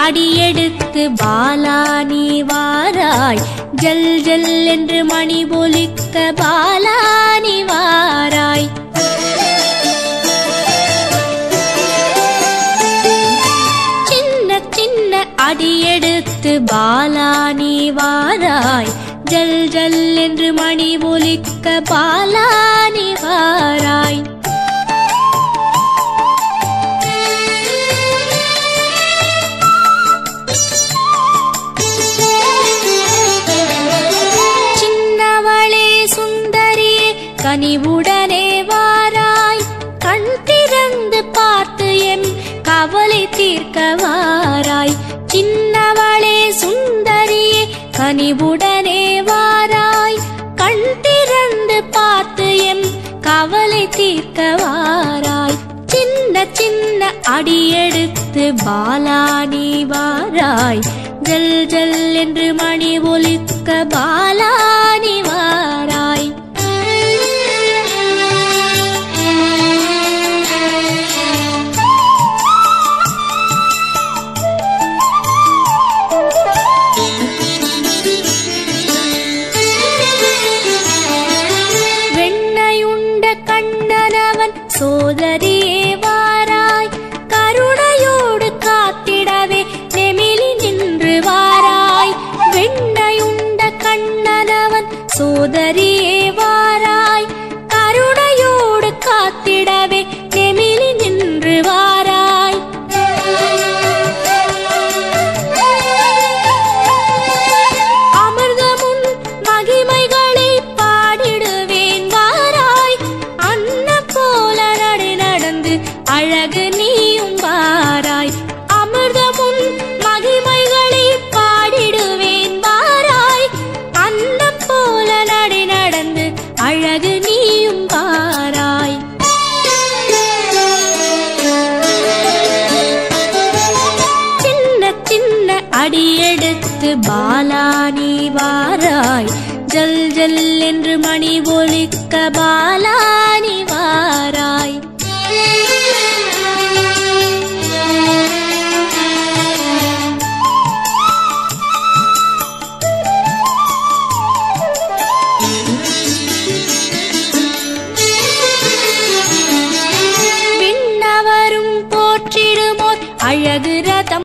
அடியெடுத்து பாலா நீ வாராய் ஜல் ஜல் என்று மணி ஒலிக்க பாலா நீ வாராய் சின்ன சின்ன அடியெடுத்து பாலா நீ வாராய் ஜல் ஜல் என்று மணி ஒலிக்க பாலா நீ வாராய் சின்னவளே சுந்தரியே கனிவுடனே வாராய் கண் திறந்து பார்த்து என் கவலை தீர்க்க வாராய் சின்னவளே சுந்தரியே கனிவுடனே வாராய் கண் திறந்து பார்த்து என் கவலை தீர்க்க வாராய் சின்ன சின்ன அடியெடுத்து பாலா நீ வாராய் ஜல் ஜல் என்று மணி ஒலிக்க பாலா நீ வாராய் வெண்ணையுண்ட கண்ணனவன் சோதரியே வாராய் கருணையோடு காத்திடவே நெமிலி நின்று வாராய் வெண்ணையுண்ட கண்ணனவன் சோதரியே வாராய் கருணையோடு காத்திடவே நெமிலி நின்று வாராய் அமிர்தமுன் மகிமைகளை பாடிடுவேன் வாராய் அன்ன போல நடு நடந்து அழகு நீயும் வாராய் அமிர்தமுன் மகிமைகளை பாடிடுவேன் வாராய் அன்ன போல நடு நடந்து அழகு நீயும் வாராய் சின்ன சின்ன அடியெடுத்து பாலா நீ வாராய் ஜல் ஜல் என்று மணி ஒலிக்க பாலா நீ வாராய் விண்ணவரும் போற்றிடுமோர் அழகு ரதம்